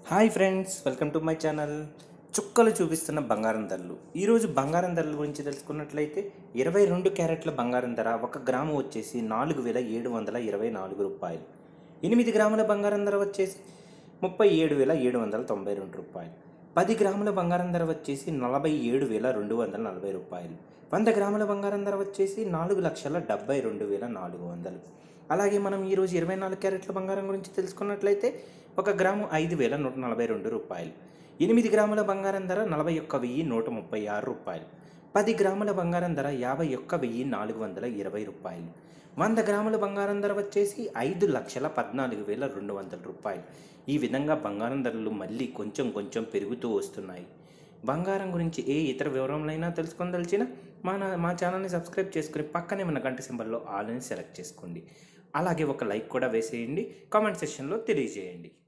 hi friends welcome to my channel చుక్కలు చూపిస్తున్న బంగారం ధరలు ఈరోజు బంగారం ధరల గురించి తెలుసుకున్నట్లయితే ఇరవై రెండు క్యారెట్ల బంగారం ధర ఒక గ్రాము వచ్చేసి నాలుగు వేల ఏడు వందల ఇరవై నాలుగు రూపాయలు ఎనిమిది గ్రాముల బంగారం ధర వచ్చేసి ముప్పై ఏడు వేల ఏడు వందల తొంభై రెండు రూపాయలు పది గ్రాముల బంగారం ధర వచ్చేసి నలభై ఏడు వేల రెండు వందల నలభై రూపాయలు వంద గ్రాముల బంగారం ధర వచ్చేసి నాలుగు లక్షల డెబ్బై రెండు వేల నాలుగు వందలు అలాగే మనం ఈరోజు ఇరవై నాలుగు క్యారెట్ల బంగారం గురించి తెలుసుకున్నట్లయితే ఒక గ్రాము ఐదు వేల నూట నలభై రెండు రూపాయలు ఎనిమిది గ్రాముల బంగారం ధర నలభై ఒక్క వెయ్యి నూట ముప్పై ఆరు రూపాయలు పది గ్రాముల బంగారం ధర యాభై ఒక్క వెయ్యి నాలుగు వందల ఇరవై రూపాయలు వంద గ్రాముల బంగారం ధర వచ్చేసి ఐదు లక్షల పద్నాలుగు వేల రెండు వందల రూపాయలు ఈ విధంగా బంగారం ధరలు మళ్ళీ కొంచెం కొంచెం పెరుగుతూ వస్తున్నాయి బంగారం గురించి ఏ ఇతర వివరములైనా తెలుసుకొనదలిచిన మా నా- మా ఛానల్ని సబ్స్క్రైబ్ చేసుకుని పక్కనే ఉన్న గంట సింబల్లో ఆల్ అని సెలెక్ట్ చేసుకోండి అలాగే ఒక లైక్ కూడా వేసేయండి కామెంట్ సెక్షన్లో తెలియజేయండి